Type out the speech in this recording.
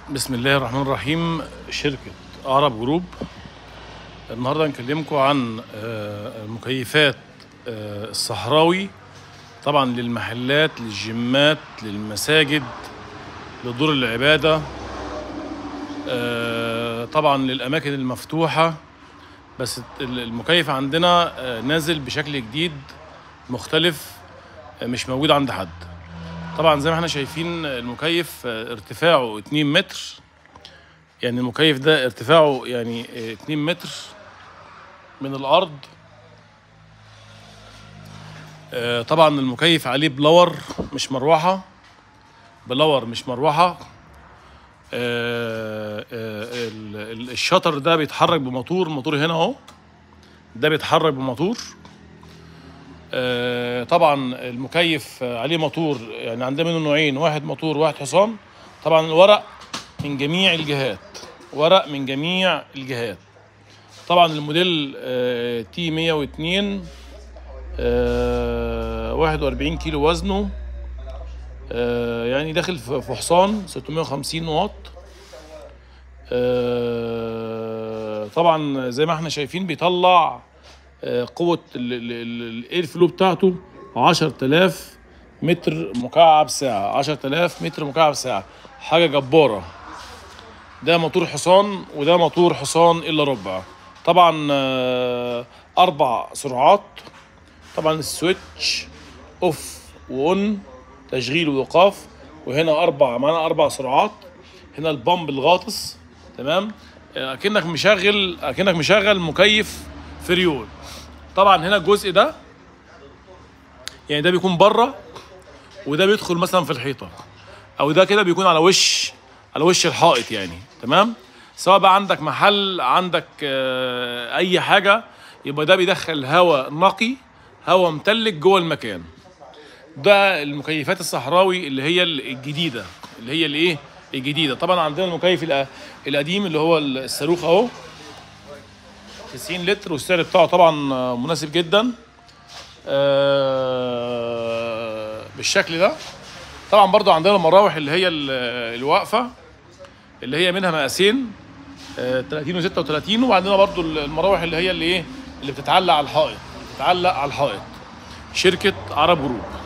بسم الله الرحمن الرحيم شركة عرب جروب النهارده هنكلمكم عن آه، المكيفات آه، الصحراوي طبعا للمحلات للجيمات للمساجد لدور العبادة آه، طبعا للأماكن المفتوحة بس ال- المكيف عندنا آه، نازل بشكل جديد مختلف آه، مش موجود عند حد طبعا زي ما احنا شايفين المكيف آه، ارتفاعه 2 متر يعني المكيف ده ارتفاعه يعني آه، 2 متر من الارض آه، طبعا المكيف عليه بلور مش مروحه بلور مش مروحه آه، آه، ال- ال- الشطر ده بيتحرك بموتور موتور هنا اهو ده بيتحرك بموتور آه، طبعا المكيف آه، عليه موتور يعني عندنا منه نوعين واحد موتور واحد حصان طبعا الورق من جميع الجهات ورق من جميع الجهات طبعا الموديل آه، تي 102 آه، 41 كيلو وزنه آه، يعني داخل في في حصان 650 واط آه، طبعا زي ما احنا شايفين بيطلع آه، قوة الاير فلو بتاعته 10000 متر مكعب ساعة 10000 متر مكعب ساعة حاجة جبارة ده موتور حصان وده موتور حصان الا ربع طبعا آه، اربع سرعات طبعا السويتش اوف واون تشغيل وايقاف وهنا اربع معانا اربع سرعات هنا البامب الغاطس تمام آه، اكنك مشغل اكنك مشغل مكيف فريون طبعا هنا الجزء ده يعني ده بيكون بره وده بيدخل مثلا في الحيطه او ده كده بيكون على وش على وش الحائط يعني تمام سواء بقى عندك محل عندك آه، اي حاجه يبقى ده بيدخل هواء نقي هواء متلج جوه المكان ده المكيفات الصحراوي اللي هي الجديده اللي هي الايه الجديده طبعا عندنا المكيف الق- القديم اللي هو الصاروخ اهو 90 لتر والسعر بتاعه طبعا آه، مناسب جدا آه، بالشكل ده طبعا برضو عندنا المراوح اللي هي ال- الواقفه اللي هي منها مقاسين آه، 30 و36 وعندنا برضو المراوح اللي هي اللي ايه اللي بتتعلق على الحائط بتتعلق على الحائط شركه عرب جروب